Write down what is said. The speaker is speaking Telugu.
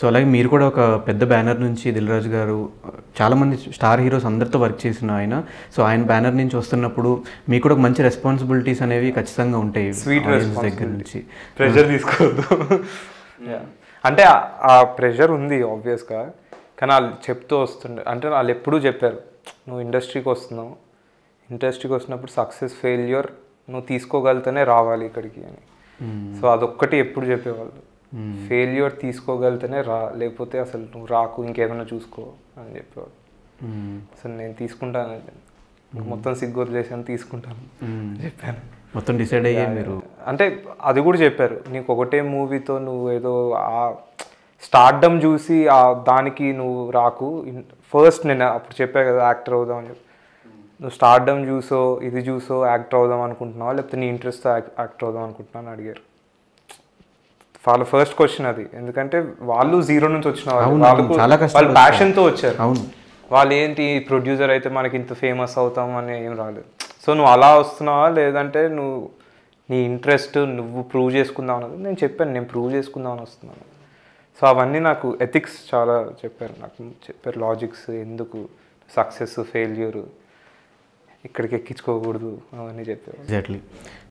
సో అలాగే మీరు కూడా ఒక పెద్ద బ్యానర్ నుంచి దిల్రాజు గారు చాలామంది స్టార్ హీరోస్ అందరితో వర్క్ చేసిన ఆయన సో ఆయన బ్యానర్ నుంచి వస్తున్నప్పుడు మీకు కూడా ఒక మంచి రెస్పాన్సిబిలిటీస్ అనేవి ఖచ్చితంగా ఉంటాయి Sweet audience దగ్గర నుంచి ప్రెషర్ తీసుకోవద్దు Yeah. అంటే ఆ- ఆ ప్రెషర్ ఉంది ఆబ్వియస్గా కానీ వాళ్ళు చెప్తూ వస్తుండే అంటే వాళ్ళు ఎప్పుడూ చెప్పారు నువ్వు ఇండస్ట్రీకి వస్తున్నావు ఇండస్ట్రీకి వచ్చినప్పుడు సక్సెస్ ఫెయిల్యూర్ నువ్వు తీసుకోగలితేనే రావాలి ఇక్కడికి అని సో అదొక్కటి ఎప్పుడు చెప్పేవాళ్ళు ఫెయిల్యూర్ తీసుకోగలితేనే రా లేకపోతే అసలు నువ్వు రాకు ఇంకేమైనా చూసుకో అని చెప్పేవాళ్ళు మ్మ్. అసలు నేను తీసుకుంటాను మొత్తం సిగ్గు వదిలేసాను తీసుకుంటాను అని చెప్పాను మొత్తం డిసైడ్ అయ్యే మీరు అంటే అది కూడా చెప్పారు నీకు ఒకటే మూవీతో నువ్వు ఏదో ఆ స్టార్డమ్ చూసి ఆ దానికి నువ్వు రాకు ఫస్ట్ నేను అప్పుడు చెప్పా కదా యాక్టర్ అవుదాం అని చెప్పి నువ్వు స్టార్డమ్ చూసో ఇది చూసో యాక్టర్ అవుదాం అనుకుంటున్నావా లేకపోతే నీ ఇంట్రెస్ట్ యాక్టర్ అవుదాం అనుకుంటున్నావు అని అడిగారు వాళ్ళ ఫస్ట్ క్వశ్చన్ అది ఎందుకంటే వాళ్ళు జీరో నుంచి వచ్చిన వాళ్ళు అవును, వాళ్ళకు చాలా కష్టపడి వాళ్ళు ప్యాషన్తో వచ్చారు అవును వాళ్ళు ఏంటి ప్రొడ్యూసర్ అయితే మనకి ఇంత ఫేమస్ అవుతాం అని ఏం రాలేదు సో నువ్వు అలా వస్తున్నావా లేదంటే నువ్వు నీ ఇంట్రెస్ట్ నువ్వు ప్రూవ్ చేసుకుందాం అన్నది నేను చెప్పాను నేను ప్రూవ్ చేసుకుందాం అని వస్తున్నాను సో అవన్నీ నాకు ఎథిక్స్ చాలా చెప్పారు నాకు చెప్పారు లాజిక్స్ ఎందుకు సక్సెస్ ఫెయిల్యూర్ ఇక్కడికి ఎక్కించుకోకూడదు అవన్నీ చెప్పారు ఎగ్జాక్ట్లీ